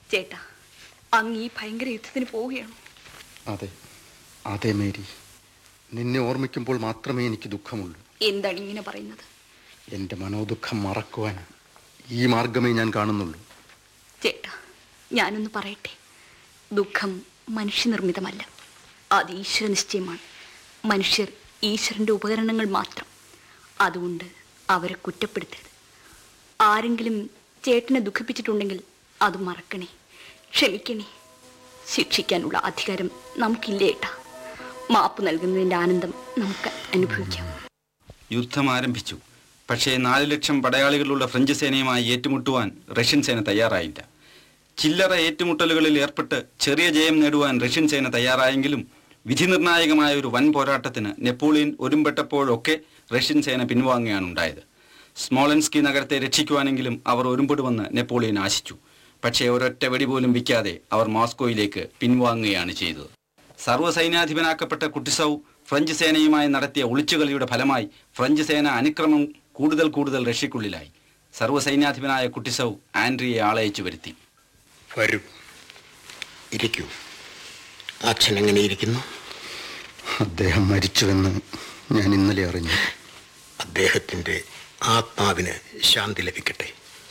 ചേട്ടാ അങ്ങ് ഈ ഭയങ്കര യുദ്ധത്തിന് പോവുകയാണോ അതെ അതെ മേരി നിന്നെ ഓർമ്മിക്കുമ്പോൾ മാത്രമേ എനിക്ക് ദുഃഖമുള്ളൂ എന്താണ് ഇങ്ങനെ പറയുന്നത് എൻ്റെ മനോദുഃഖം മറക്കുവാൻ ഈ മാർഗമേ ഞാൻ കാണുന്നുള്ളൂ ചേട്ടാ ഞാനൊന്ന് പറയട്ടെ ദുഃഖം മനുഷ്യനിർമ്മിതമല്ല അത് ഈശ്വര നിശ്ചയമാണ് മനുഷ്യർ ഈശ്വരൻ്റെ ഉപകരണങ്ങൾ മാത്രം അതുകൊണ്ട് അവരെ കുറ്റപ്പെടുത്തരുത് ആരെങ്കിലും ചേട്ടനെ ദുഃഖിപ്പിച്ചിട്ടുണ്ടെങ്കിൽ അത് മറക്കണേ ക്ഷമിക്കണേ ശിക്ഷിക്കാനുള്ള അധികാരം നമുക്കില്ലേ ഏട്ടാ മാപ്പ് നൽകുന്നതിൻ്റെ ആനന്ദം നമുക്ക് അനുഭവിക്കാം യുദ്ധം ആരംഭിച്ചു പക്ഷേ നാല് ലക്ഷം പടയാളികളുള്ള ഫ്രഞ്ച് സേനയുമായി ഏറ്റുമുട്ടുവാൻ റഷ്യൻ സേന തയ്യാറായില്ല ചില്ലറ ഏറ്റുമുട്ടലുകളിൽ ഏർപ്പെട്ട് ചെറിയ ജയം നേടുവാൻ റഷ്യൻ സേന തയ്യാറായെങ്കിലും വിധിനിർണായകമായ ഒരു വൻ പോരാട്ടത്തിന് നെപ്പോളിയൻ ഒരുമ്പെട്ടപ്പോഴൊക്കെ റഷ്യൻ സേന പിൻവാങ്ങുകയാണ് ഉണ്ടായത് സ്മോളൻസ്കി നഗരത്തെ രക്ഷിക്കുവാനെങ്കിലും അവർ ഒരുമ്പെടുമെന്ന് നെപ്പോളിയൻ ആശിച്ചു പക്ഷേ ഒരൊറ്റ വെടി പോലും വിൽക്കാതെ അവർ മോസ്കോയിലേക്ക് പിൻവാങ്ങുകയാണ് ചെയ്തത് സർവ്വസൈന്യാധിപനാക്കപ്പെട്ട കുട്ടിസൗ ഫ്രഞ്ച് സേനയുമായി നടത്തിയ ഒളിച്ചുകളിയുടെ ഫലമായി ഫ്രഞ്ച് സേന അനുക്രമം കൂടുതൽ കൂടുതൽ റഷ്യക്കുള്ളിലായി സർവ്വസൈന്യാധിപനായ കുട്ടിസൗ ആൻഡ്രിയെ ആളയച്ചു വരുത്തി വരൂ ഇരിക്കൂ അച്ഛൻ എങ്ങനെ ഇരിക്കുന്നു അദ്ദേഹം മരിച്ചുവെന്ന് ഞാൻ ഇന്നലെ അറിഞ്ഞു അദ്ദേഹത്തിൻ്റെ ആത്മാവിന് ശാന്തി ലഭിക്കട്ടെ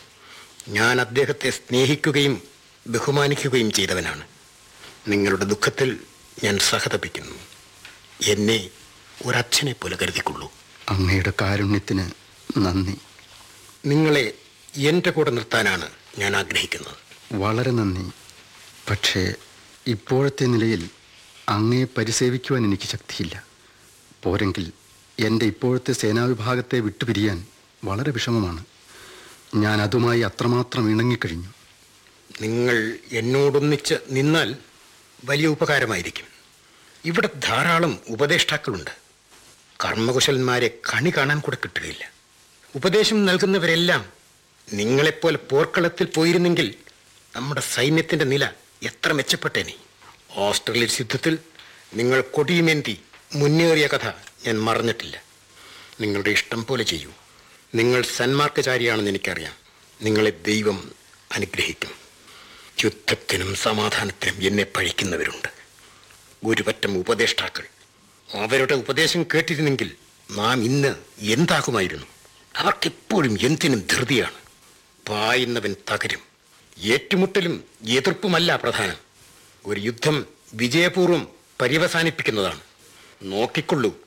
ഞാൻ അദ്ദേഹത്തെ സ്നേഹിക്കുകയും ബഹുമാനിക്കുകയും ചെയ്തവനാണ് നിങ്ങളുടെ ദുഃഖത്തിൽ ഞാൻ സഹതപിക്കുന്നു എന്നെ ഒരച്ഛനെ പോലെ കരുതിക്കൊള്ളൂ അങ്ങയുടെ കാരുണ്യത്തിന് നന്ദി നിങ്ങളെ എൻ്റെ കൂടെ നിർത്താനാണ് ഞാൻ ആഗ്രഹിക്കുന്നത് വളരെ നന്ദി പക്ഷേ ഇപ്പോഴത്തെ നിലയിൽ അങ്ങയെ പരിസേവിക്കുവാൻ എനിക്ക് ശക്തിയില്ല പോരെങ്കിൽ എൻ്റെ ഇപ്പോഴത്തെ സേനാവിഭാഗത്തെ വിട്ടുപിരിയാൻ വളരെ വിഷമമാണ് ഞാൻ അതുമായി അത്രമാത്രം ഇണങ്ങിക്കഴിഞ്ഞു നിങ്ങൾ എന്നോടൊന്നിച്ച് നിന്നാൽ വലിയ ഉപകാരമായിരിക്കും ഇവിടെ ധാരാളം ഉപദേഷ്ടാക്കളുണ്ട് കർമ്മകുശലന്മാരെ കണി കാണാൻ കൂടെ കിട്ടുകയില്ല ഉപദേശം നൽകുന്നവരെല്ലാം നിങ്ങളെപ്പോലെ പോർക്കളത്തിൽ പോയിരുന്നെങ്കിൽ നമ്മുടെ സൈന്യത്തിൻ്റെ നില എത്ര മെച്ചപ്പെട്ടേനെ ഓസ്ട്രേലിയൻ യുദ്ധത്തിൽ നിങ്ങൾ കൊടിയുമേന്തി മുന്നേറിയ കഥ ഞാൻ മറന്നിട്ടില്ല നിങ്ങളുടെ ഇഷ്ടം പോലെ ചെയ്യൂ നിങ്ങൾ സന്മാർഗചാരിയാണെന്ന് എനിക്കറിയാം നിങ്ങളെ ദൈവം അനുഗ്രഹിക്കും യുദ്ധത്തിനും സമാധാനത്തിനും എന്നെ പഴിക്കുന്നവരുണ്ട് ഒരു പറ്റം ഉപദേഷ്ടാക്കൾ അവരുടെ ഉപദേശം കേട്ടിരുന്നെങ്കിൽ നാം ഇന്ന് എന്താകുമായിരുന്നു അവർക്കെപ്പോഴും എന്തിനും ധൃതിയാണ് പായുന്നവൻ തകരും ഏറ്റുമുട്ടലും എതിർപ്പുമല്ല പ്രധാനം ഒരു യുദ്ധം വിജയപൂർവ്വം പര്യവസാനിപ്പിക്കുന്നതാണ് നോക്കിക്കൊള്ളൂ